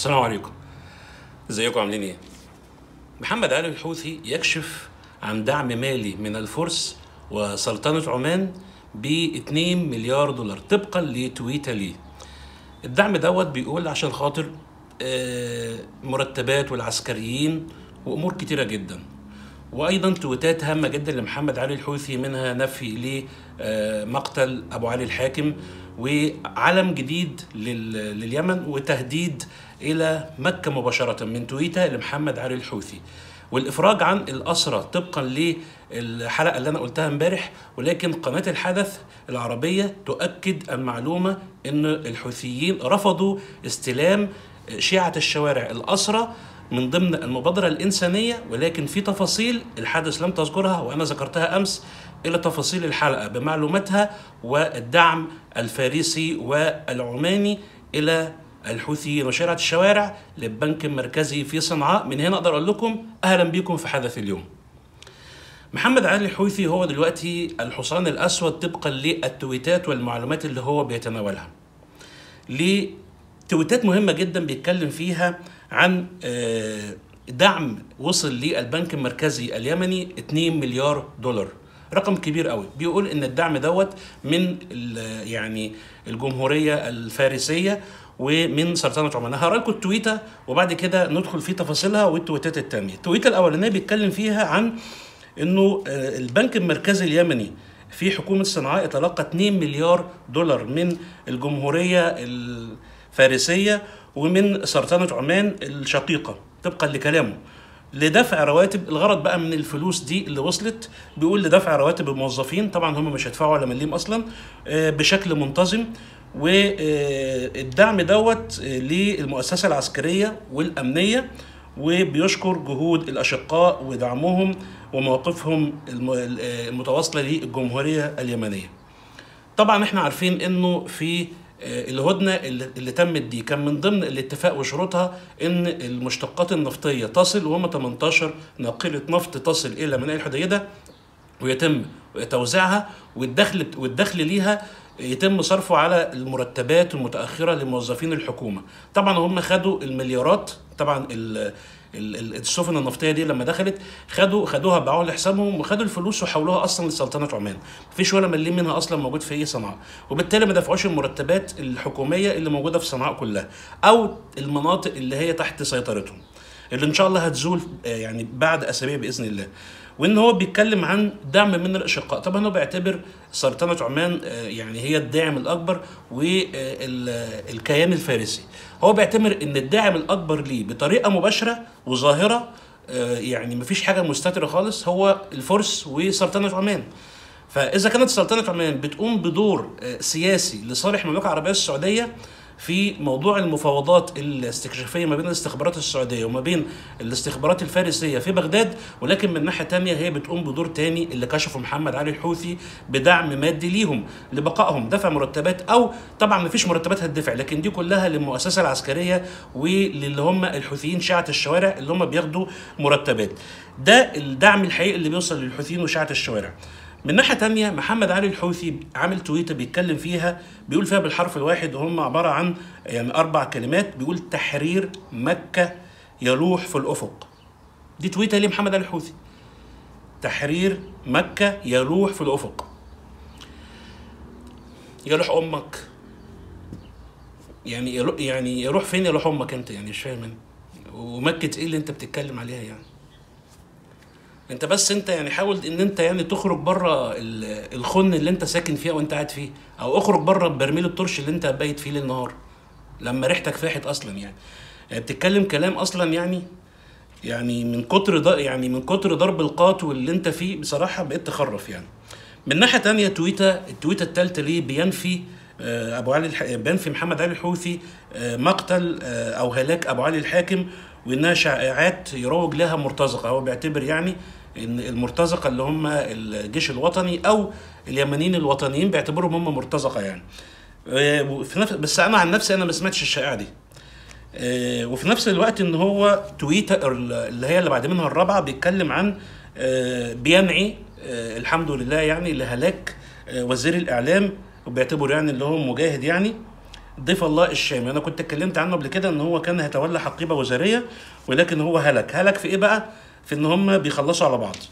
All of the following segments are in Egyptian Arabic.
السلام عليكم ازيكم عاملين ايه محمد علي الحوثي يكشف عن دعم مالي من الفرس وسلطنة عمان ب 2 مليار دولار طبقا لتويتة ليه الدعم دوت بيقول عشان خاطر آه، مرتبات والعسكريين وامور كتيره جدا وايضا تويتات هامه جدا لمحمد علي الحوثي منها نفي لمقتل ابو علي الحاكم وعلم جديد لل- لليمن وتهديد الى مكه مباشره من تويته لمحمد علي الحوثي والافراج عن الاسرى طبقا للحلقه اللي انا قلتها امبارح ولكن قناه الحدث العربيه تؤكد المعلومه ان الحوثيين رفضوا استلام شيعه الشوارع الاسرى من ضمن المبادرة الإنسانية ولكن في تفاصيل الحادث لم تذكرها وأنا ذكرتها أمس إلى تفاصيل الحلقة بمعلوماتها والدعم الفارسي والعماني إلى الحوثيين وشارع الشوارع للبنك المركزي في صنعاء من هنا أقدر أقول لكم أهلا بكم في حدث اليوم محمد علي الحوثي هو دلوقتي الحصان الأسود طبقا للتويتات والمعلومات اللي هو بيتناولها لتويتات مهمة جدا بيتكلم فيها عن آه، دعم وصل للبنك المركزي اليمني 2 مليار دولار رقم كبير قوي بيقول ان الدعم دوت من ال- يعني الجمهوريه الفارسيه ومن سلطنه عمان هقرا لكم التويته وبعد كده ندخل في تفاصيلها والتويتات الثانيه التويته الاولانيه بيتكلم فيها عن انه آه، البنك المركزي اليمني في حكومه صنعاء يتلقى 2 مليار دولار من الجمهوريه الفارسيه ومن سلطنه عمان الشقيقه طبقا لكلامه لدفع رواتب الغرض بقى من الفلوس دي اللي وصلت بيقول لدفع رواتب الموظفين طبعا هم مش هيدفعوا ولا مليم اصلا آه، بشكل منتظم والدعم دوت آه، للمؤسسه العسكريه والامنيه وبيشكر جهود الاشقاء ودعمهم ومواقفهم الم- آه، المتواصله للجمهوريه اليمنيه. طبعا احنا عارفين انه في آه، الهدنه اللي, اللي تمت دي كان من ضمن الاتفاق وشروطها ان المشتقات النفطيه تصل وهم 18 ناقله نفط تصل الى مناطق الحديده ويتم توزيعها والدخل والدخل ليها يتم صرفه على المرتبات المتاخره لموظفين الحكومه طبعا هم خدوا المليارات طبعا ال ال- ال- السفن النفطيه دي لما دخلت خدوا خدوها باعوها لحسابهم وخدوا الفلوس وحولوها اصلا لسلطنه عمان مفيش ولا مليم منها اصلا موجود في اي صنعاء وبالتالي ما دفعوش المرتبات الحكوميه اللي موجوده في صنعاء كلها او المناطق اللي هي تحت سيطرتهم اللي ان شاء الله هتزول آه، يعني بعد اسابيع باذن الله وان هو بيتكلم عن دعم من الاشقاء طبعا هو بيعتبر سلطنه عمان آه، يعني هي الداعم الاكبر والكيان الفارسي هو بيعتبر ان الداعم الاكبر ليه بطريقه مباشره وظاهره آه، يعني مفيش حاجه مستتره خالص هو الفرس وسلطنه عمان فاذا كانت سلطنه عمان بتقوم بدور آه، سياسي لصالح المملكه العربيه السعوديه في موضوع المفاوضات الاستكشافيه ما بين الاستخبارات السعوديه وما بين الاستخبارات الفارسيه في بغداد ولكن من ناحيه تانية هي بتقوم بدور تاني اللي كشفه محمد علي الحوثي بدعم مادي ليهم لبقائهم دفع مرتبات او طبعا ما فيش مرتبات هتدفع لكن دي كلها للمؤسسه العسكريه وللي هم الحوثيين شيعه الشوارع اللي هم بياخدوا مرتبات ده الدعم الحقيقي اللي بيوصل للحوثيين وشيعه الشوارع من ناحيه تانية محمد علي الحوثي عامل تويته بيتكلم فيها بيقول فيها بالحرف الواحد وهم عباره عن يعني اربع كلمات بيقول تحرير مكه يلوح في الافق دي تويته ليه محمد علي الحوثي تحرير مكه يلوح في الافق يلوح امك يعني يلو يعني يروح فين يروح امك انت يعني مش فاهم أنا. ومكه ايه اللي انت بتتكلم عليها يعني انت بس انت يعني حاول ان انت يعني تخرج بره ال- الخن اللي انت ساكن فيه وانت قاعد فيه او اخرج بره برميل الطرش اللي انت بايت فيه ليل نهار لما ريحتك فاحت اصلا يعني يعني بتتكلم كلام اصلا يعني يعني من كتر ض- يعني من كتر ضرب القاط واللي انت فيه بصراحه بقيت تخرف يعني من ناحيه تانية تويته التويته الثالثه ليه بينفي آه، ابو علي الح... بينفي محمد علي الحوثي آه، مقتل آه، او هلاك ابو علي الحاكم وانها شائعات يروج لها مرتزقه هو بيعتبر يعني ان المرتزقه اللي هم الجيش الوطني او اليمنيين الوطنيين بيعتبرهم هم مرتزقه يعني آه، وفي نفس بس انا عن نفسي انا ما سمعتش الشائعه دي آه، وفي نفس الوقت ان هو تويتر اللي هي اللي بعد منها الرابعه بيتكلم عن آه، بينعي آه، الحمد لله يعني لهلاك آه، وزير الاعلام وبيعتبر يعني اللي هو مجاهد يعني ضيف الله الشامي انا كنت اتكلمت عنه قبل كده ان هو كان هيتولى حقيبه وزاريه ولكن هو هلك هلك في ايه بقى في ان هم بيخلصوا على بعض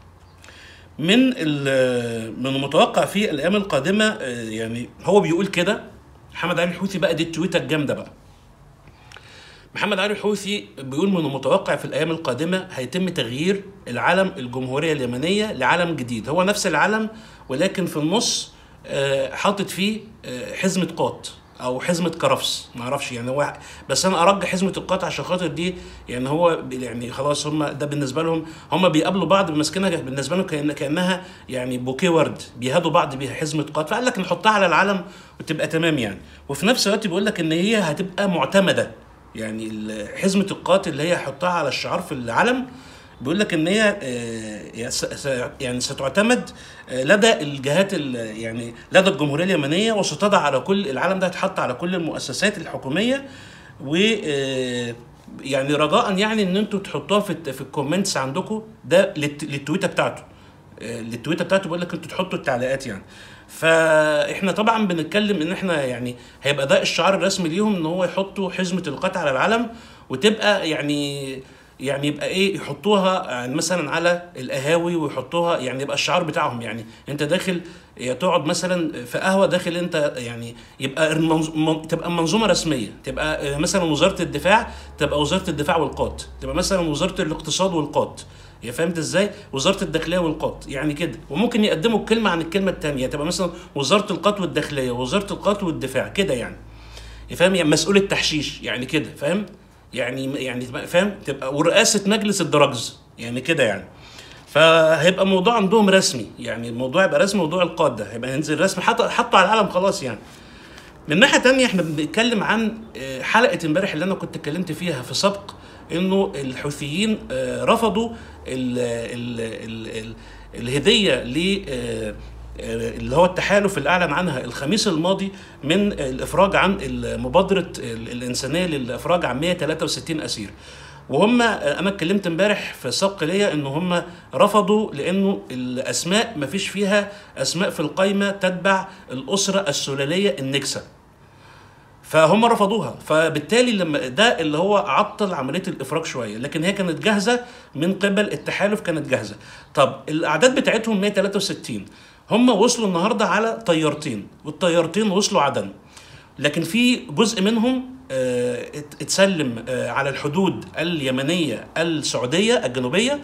من ال- من المتوقع في الايام القادمه آه، يعني هو بيقول كده محمد علي الحوثي بقى دي التويته الجامده بقى محمد علي الحوثي بيقول من المتوقع في الايام القادمه هيتم تغيير العلم الجمهوريه اليمنيه لعلم جديد هو نفس العلم ولكن في النص آه، حاطط فيه آه، حزمه قاط او حزمه كرفس ما اعرفش يعني هو بس انا ارجح حزمه القاط عشان خاطر دي يعني هو ب- يعني خلاص هم ده بالنسبه لهم هم بيقابلوا بعض ماسكينها بالنسبه لهم كأن كانها يعني بوكيه ورد بيهادوا بعض بيها حزمه قاط فقال لك نحطها على العلم وتبقى تمام يعني وفي نفس الوقت بيقول لك ان هي هتبقى معتمده يعني ال- حزمه القاط اللي هي حطها على الشعار في العلم بيقول لك ان هي آه، س- س- يعني ستعتمد آه، لدى الجهات ال- يعني لدى الجمهوريه اليمنيه وستضع على كل العلم ده هيتحط على كل المؤسسات الحكوميه و آه، يعني رجاء يعني ان انتوا تحطوها في الت- في الكومنتس عندكم ده للت- للتويته بتاعته آه، للتويته بتاعته بيقول لك انتوا تحطوا التعليقات يعني فاحنا طبعا بنتكلم ان احنا يعني هيبقى ده الشعار الرسمي ليهم ان هو يحطوا حزمه القطع على العلم وتبقى يعني يعني يبقى ايه يحطوها يعني مثلا على القهاوي ويحطوها يعني يبقى الشعار بتاعهم يعني انت داخل يا تقعد مثلا في قهوه داخل انت يعني يبقى المنظ... من- تبقى منظومه رسميه تبقى آه، مثلا وزاره الدفاع تبقى وزاره الدفاع والقات تبقى مثلا وزاره الاقتصاد والقات يا فهمت ازاي وزاره الداخليه والقات يعني كده وممكن يقدموا الكلمه عن الكلمه الثانيه تبقى مثلا وزاره القات والداخليه وزاره القات والدفاع كده يعني فاهم يعني مسؤول التحشيش يعني كده فاهم يعني يعني فاهم تبقى ورئاسه مجلس الدراجز يعني كده يعني فهيبقى الموضوع عندهم رسمي يعني الموضوع يبقى رسمي موضوع القاد ده هيبقى هينزل رسمي حتى حطوا على العلم خلاص يعني من ناحيه تانية احنا بنتكلم عن آه، حلقه امبارح اللي انا كنت اتكلمت فيها في سبق انه الحوثيين آه، رفضوا ال ال ال ال الهديه ل آه، آه، اللي هو التحالف اللي اعلن عنها الخميس الماضي من الافراج عن مبادره ال- الانسانيه للافراج عن 163 اسير وهم آه، انا اتكلمت امبارح في سبق ليا ان هم رفضوا لانه الاسماء ما فيش فيها اسماء في القائمه تتبع الاسره السلاليه النكسه فهم رفضوها فبالتالي لما ده اللي هو عطل عمليه الافراج شويه لكن هي كانت جاهزه من قبل التحالف كانت جاهزه طب الاعداد بتاعتهم 163 هم وصلوا النهارده على طيارتين والطيارتين وصلوا عدن لكن في جزء منهم آه، ات- اتسلم آه، على الحدود اليمنيه السعوديه الجنوبيه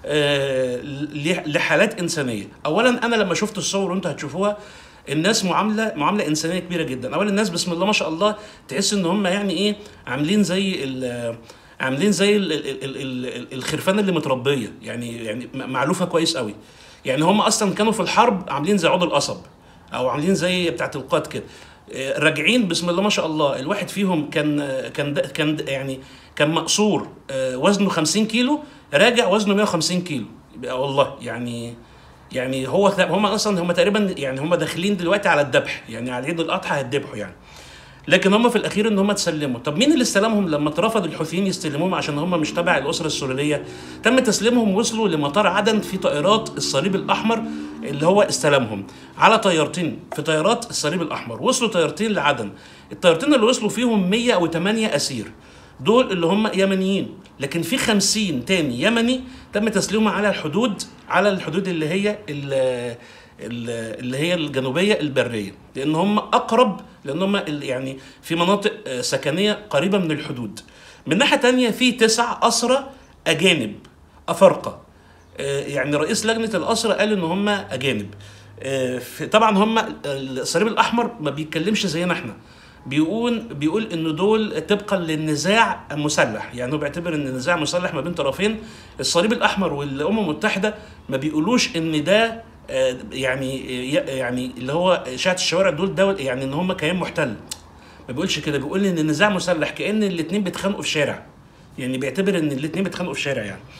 آه، ل- لحالات انسانيه اولا انا لما شفت الصور وانتوا هتشوفوها الناس معامله معامله انسانيه كبيره جدا اولا الناس بسم الله ما شاء الله تحس ان هم يعني ايه عاملين زي ال- عاملين زي ال ال ال ال الخرفان اللي متربيه يعني يعني م- معلوفه كويس قوي يعني هم اصلا كانوا في الحرب عاملين زي عود القصب او عاملين زي بتاعه القاد كده آه، راجعين بسم الله ما شاء الله الواحد فيهم كان آه، كان ده- كان ده- يعني كان مقصور آه، وزنه 50 كيلو راجع وزنه 150 كيلو يبقى والله يعني يعني هو هم اصلا هم تقريبا يعني هم داخلين دلوقتي على الذبح يعني على عيد الاضحى هيتذبحوا يعني لكن هم في الاخير ان هم تسلموا طب مين اللي استلمهم لما اترفض الحوثيين يستلموهم عشان هم مش تبع الاسره السوريه تم تسليمهم وصلوا لمطار عدن في طائرات الصليب الاحمر اللي هو استلمهم على طيارتين في طيارات الصليب الاحمر وصلوا طيارتين لعدن الطيارتين اللي وصلوا فيهم 108 اسير دول اللي هم يمنيين لكن في 50 تاني يمني تم تسليمهم على الحدود على الحدود اللي هي ال- ال- اللي هي الجنوبيه البريه لان هم اقرب لان هم ال- يعني في مناطق آه، سكنيه قريبه من الحدود من ناحيه تانية في تسع اسرى اجانب افارقه آه، يعني رئيس لجنه الاسرى قال ان هم اجانب آه، في- طبعا هم الصليب الاحمر ما بيتكلمش زينا احنا بيقول بيقول ان دول طبقا للنزاع المسلح يعني هو بيعتبر ان النزاع مسلح ما بين طرفين الصليب الاحمر والامم المتحده ما بيقولوش ان ده آه، يعني يعني اللي هو اشاعه الشوارع دول دول يعني ان هم كيان محتل ما بيقولش كده بيقول ان النزاع مسلح كان الاثنين بيتخانقوا في شارع يعني بيعتبر ان الاثنين بيتخانقوا في شارع يعني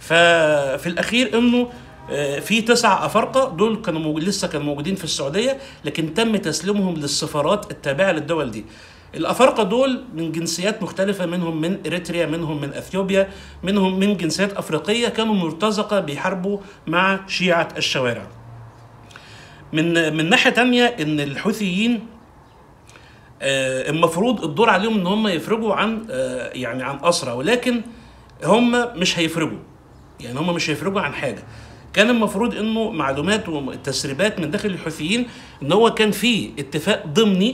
ففي الاخير انه آه، في تسع افارقه دول كانوا موجود لسه كانوا موجودين في السعوديه لكن تم تسليمهم للسفارات التابعه للدول دي الافارقه دول من جنسيات مختلفه منهم من اريتريا منهم من اثيوبيا منهم من جنسيات افريقيه كانوا مرتزقه بيحاربوا مع شيعه الشوارع من من ناحيه تانية ان الحوثيين آه، المفروض الدور عليهم ان هم يفرجوا عن آه، يعني عن اسرى ولكن هم مش هيفرجوا يعني هم مش هيفرجوا عن حاجه كان المفروض انه معلومات وتسريبات من داخل الحوثيين ان هو كان في اتفاق ضمني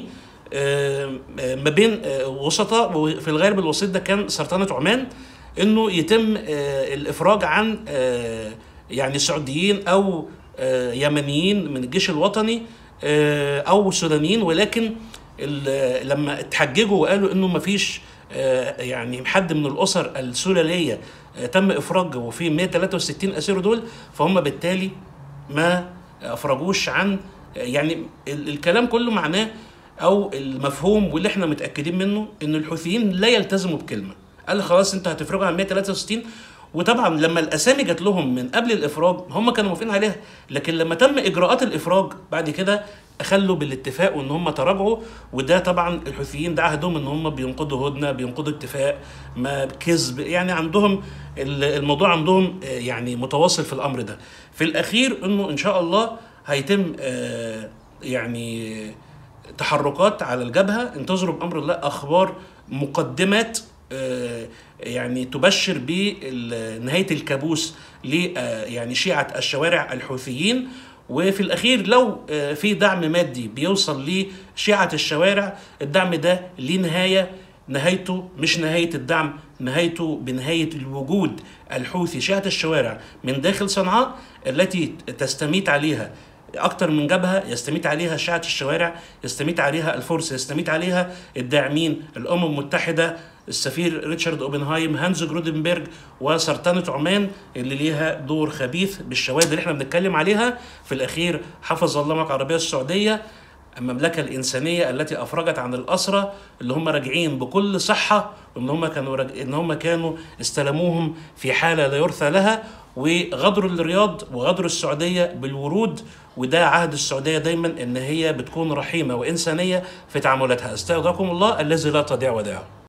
آه، آه، ما بين آه، وسطاء وفي الغالب الوسيط ده كان سلطنه عمان انه يتم آه، الافراج عن آه، يعني سعوديين او آه، يمنيين من الجيش الوطني آه، او سودانيين ولكن ال- لما اتحججوا وقالوا انه ما فيش يعني حد من الاسر السلاليه آه، تم افراجه في 163 اسير دول فهم بالتالي ما افرجوش عن يعني ال- الكلام كله معناه او المفهوم واللي احنا متاكدين منه ان الحوثيين لا يلتزموا بكلمه قال خلاص انتوا هتفرجوا عن 163 وطبعا لما الاسامي جات لهم من قبل الافراج هم كانوا موافقين عليها لكن لما تم اجراءات الافراج بعد كده اخلوا بالاتفاق وان هم تراجعوا وده طبعا الحوثيين ده عهدهم ان هم بينقضوا هدنه بينقضوا اتفاق ما كذب يعني عندهم ال- الموضوع عندهم آه، يعني متواصل في الامر ده في الاخير انه ان شاء الله هيتم آه، يعني تحركات على الجبهه انتظروا بامر الله اخبار مقدمات آه، يعني تبشر بنهايه الكابوس ل آه، يعني شيعه الشوارع الحوثيين وفي الاخير لو آه، في دعم مادي بيوصل لشيعه الشوارع الدعم ده ليه نهايه نهايته مش نهايه الدعم نهايته بنهايه الوجود الحوثي شيعه الشوارع من داخل صنعاء التي تستميت عليها اكتر من جبهه يستميت عليها شيعه الشوارع يستميت عليها الفرس يستميت عليها الداعمين الامم المتحده السفير ريتشارد اوبنهايم هانز جرودنبرج وسلطنه عمان اللي ليها دور خبيث بالشواذ اللي احنا بنتكلم عليها في الاخير حفظ الله المملكه العربيه السعوديه المملكه الانسانيه التي افرجت عن الاسرى اللي هم راجعين بكل صحه وان هم كانوا رج... ان هم كانوا استلموهم في حاله لا يرثى لها وغدروا الرياض وغدروا السعوديه بالورود وده عهد السعوديه دايما ان هي بتكون رحيمه وانسانيه في تعاملاتها استودعكم الله الذي لا تضيع ودائعه